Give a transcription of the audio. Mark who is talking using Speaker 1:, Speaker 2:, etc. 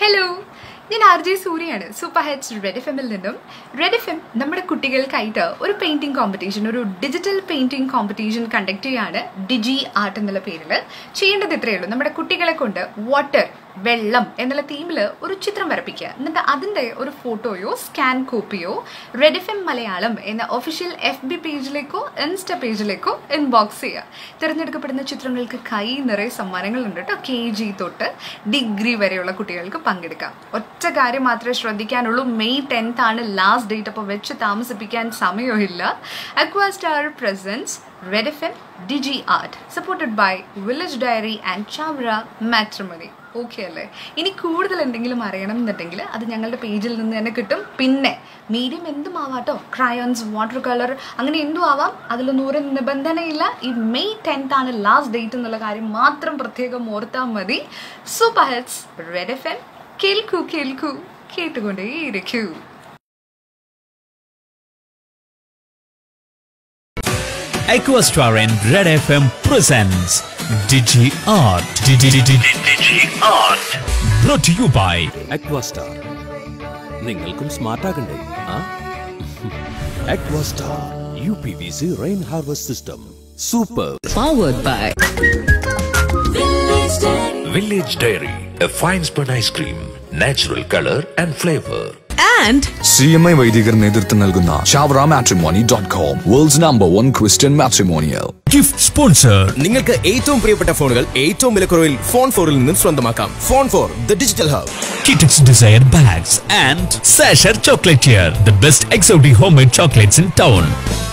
Speaker 1: Hello ഞാൻ R J സൂര്യയാണ് super hits Red F എമ്മിൽ നിന്നും റെഡ് എഫ് എം നമ്മുടെ കുട്ടികൾക്കായിട്ട് ഒരു പെയിന്റിംഗ് കോമ്പറ്റീഷൻ ഒരു ഡിജിറ്റൽ പെയിന്റിംഗ് കോമ്പറ്റീഷൻ കണ്ടക്ട് ചെയ്യാണ് ഡിജി ആർട്ട് എന്നുള്ള പേരിൽ ചെയ്യേണ്ടത് ഇത്രയേ ഉള്ളൂ നമ്മുടെ കുട്ടികളെ കൊണ്ട് വാട്ടർ വെള്ളം എന്നുള്ള തീമിൽ ഒരു ചിത്രം വരപ്പിക്കുക എന്നിട്ട് അതിൻ്റെ ഒരു ഫോട്ടോയോ സ്കാൻ കോപ്പിയോ റെഡ് എഫ് എം മലയാളം എന്ന ഒഫീഷ്യൽ എഫ് ബി പേജിലേക്കോ ഇൻസ്റ്റ പേജിലേക്കോ ഇൻബോക്സ് ചെയ്യുക തിരഞ്ഞെടുക്കപ്പെടുന്ന ചിത്രങ്ങൾക്ക് കൈ നിറയെ സമ്മാനങ്ങളുണ്ട് കേട്ടോ കെ ജി തൊട്ട് ഡിഗ്രി വരെയുള്ള കുട്ടികൾക്ക് പങ്കെടുക്കാം ഒറ്റ കാര്യം മാത്രമേ ശ്രദ്ധിക്കാനുള്ളൂ മെയ് ടെൻത്ത് ആണ് ലാസ്റ്റ് ഡേറ്റ് അപ്പോൾ വെച്ച് താമസിപ്പിക്കാൻ സമയമില്ല Aqua Star presents Red F M Digi Art supported by Village Dairy and Chavara matrimony okay അല്ലേ ഇനി കൂടുതൽ എന്തെങ്കിലും അറിയണം എന്നുണ്ടെങ്കിൽ അത് ഞങ്ങളുടെ പേജിൽ നിന്ന് തന്നെ കിട്ടും പിന്നെ മീഡിയം എന്തും ആവാട്ടോ ക്രയോൺസ് വാട്ടർ കളർ അങ്ങനെ എന്തും ആവാം അതിലൊന്നും ഒരു നിബന്ധനയില്ല ഈ മെയ് ടെൻത്ത് ആണ് ലാസ്റ്റ് ഡേറ്റ് എന്നുള്ള കാര്യം മാത്രം പ്രത്യേകം ഓർത്താൽ മതി super hits Red F M കേൾക്കൂ കേൾക്കൂ കേട്ടുകൊണ്ടേയിരിക്കൂ
Speaker 2: Equastar and Red FM presents Digi Art. Digi, Digi, Digi Art. Brought to you by
Speaker 3: Aquastar നിങ്ങൾക്കും സ്മാർട്ട് ആകണ്ടേ ആ Aquastar U P V C rain harvest system super
Speaker 4: powered by
Speaker 5: Village Dairy, a fine spun ice cream, natural color and flavor.
Speaker 4: and
Speaker 6: C M I വൈദികർ നേതൃത്വം നൽകുന്ന Chavara matrimony dot com world's number one Christian matrimonial
Speaker 2: gift sponsor
Speaker 7: നിങ്ങൾക്ക് ഏറ്റവും പ്രിയപ്പെട്ട ഫോണുകൾ ഏറ്റവും വിലക്കുറവിൽ phone ഫോറിൽ നിന്നും സ്വന്തമാക്കാം phone four the digital hub
Speaker 2: Kitix Desire Bags and Sasher Chocolatier, the best exotic homemade chocolates in town.